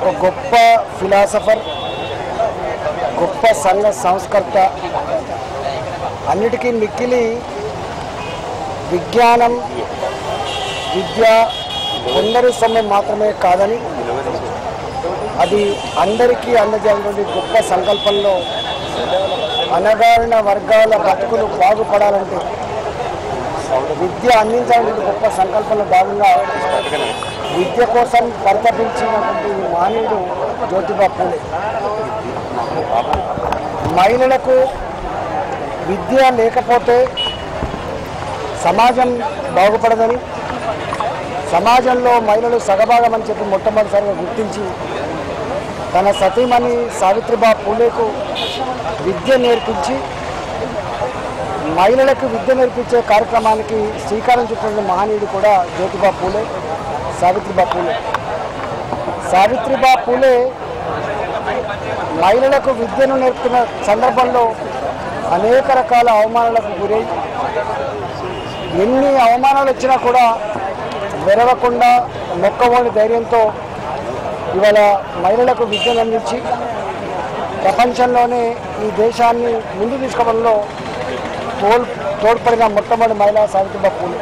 ఒక గొప్ప ఫిలాసఫర్ గొప్ప సంఘ సంస్కర్త అన్నిటికీ మిక్కిలి విజ్ఞానం విద్య కొందరి సమయం మాత్రమే కాదని అది అందరికీ అందజేయటువంటి గొప్ప సంకల్పంలో అనగారిన వర్గాల బతుకులు బాగుపడాలంటే విద్య అందించాలనే గొప్ప సంకల్పంలో భాగంగా విద్య కోసం పరితపించినటువంటి మానవుడు జ్యోతిబా పూలే మహిళలకు విద్య లేకపోతే సమాజం బాగుపడదని సమాజంలో మహిళలు సగభాగం అని చెప్పి మొట్టమొదటిసారిగా గుర్తించి తన సతీమణి సావిత్రిబా పూలేకు విద్య నేర్పించి మహిళలకు విద్య నేర్పించే కార్యక్రమానికి శ్రీకారం చుట్టిన మహనీయుడు కూడా జ్యోతిబా పూలే సావిత్రిబా పూలే సావిత్రిబా పూలే మహిళలకు విద్యను నేర్పుతున్న సందర్భంలో అనేక రకాల అవమానాలకు గురై ఎన్ని అవమానాలు వచ్చినా కూడా వెరవకుండా మొక్కవోని ధైర్యంతో ఇవాళ మహిళలకు విద్యను అందించి ప్రపంచంలోనే ఈ దేశాన్ని ముందు తీసుకోవడంలో తోల్ తోడ్పడిన మొట్టమొదటి మహిళా సావిత్రిబా పూలే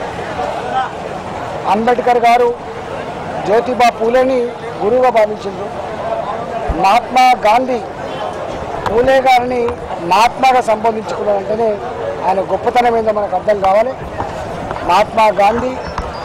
అంబేద్కర్ గారు జ్యోతిబా పూలేని గురువుగా భావించారు మహాత్మా గాంధీ పూలే గారిని మహాత్మాగా సంబోధించుకున్నారంటేనే ఆయన గొప్పతనం ఏందో మనకు అర్థం కావాలి మహాత్మా గాంధీ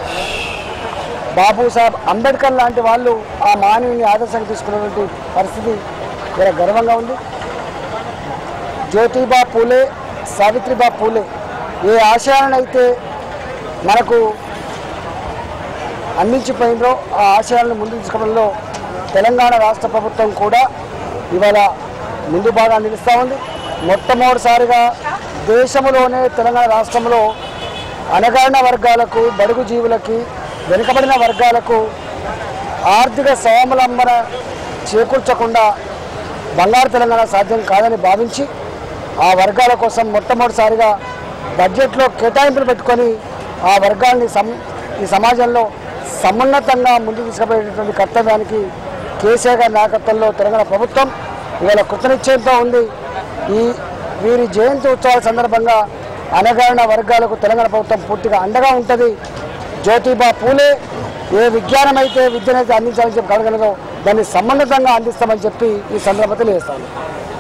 బాబు సాహెబ్ అంబేద్కర్ లాంటి వాళ్ళు ఆ మానవుని ఆదర్శంగా తీసుకున్నటువంటి పరిస్థితి చాలా గర్వంగా ఉంది జ్యోతిబా పూలే సావిత్రిబా పూలే ఏ ఆశయాలను అయితే మనకు అందించిపోయిందో ఆ ఆశయాలను ముందుకు తీసుకోవడంలో తెలంగాణ రాష్ట్ర ప్రభుత్వం కూడా ఇవాళ ముందు బాగా నిలుస్తూ ఉంది మొట్టమొదటిసారిగా దేశంలోనే తెలంగాణ రాష్ట్రంలో అణగారిన వర్గాలకు బడుగు జీవులకి వెనుకబడిన వర్గాలకు ఆర్థిక స్వావలంబన చేకూర్చకుండా బంగారు తెలంగాణ సాధ్యం కాదని భావించి ఆ వర్గాల కోసం మొట్టమొదటిసారిగా బడ్జెట్లో కేటాయింపులు పెట్టుకొని ఆ వర్గాల్ని సం ఈ సమాజంలో సమున్నతంగా ముందుకు తీసుకుపోయేటటువంటి కర్తవ్యానికి కేసీఆర్ గారి నాయకత్వంలో తెలంగాణ ప్రభుత్వం ఇవాళ కృతనిశ్చయంతో ఉంది ఈ వీరి జయంతి ఉత్సవాల సందర్భంగా అనగారిన వర్గాలకు తెలంగాణ ప్రభుత్వం పూర్తిగా అండగా ఉంటుంది జ్యోతిబా పూలే ఏ విజ్ఞానం అయితే విద్యనైతే అందించాలని చెప్పి కలగలదో దాన్ని సమన్వితంగా అందిస్తామని చెప్పి ఈ సందర్భంగా తెలియజేస్తాను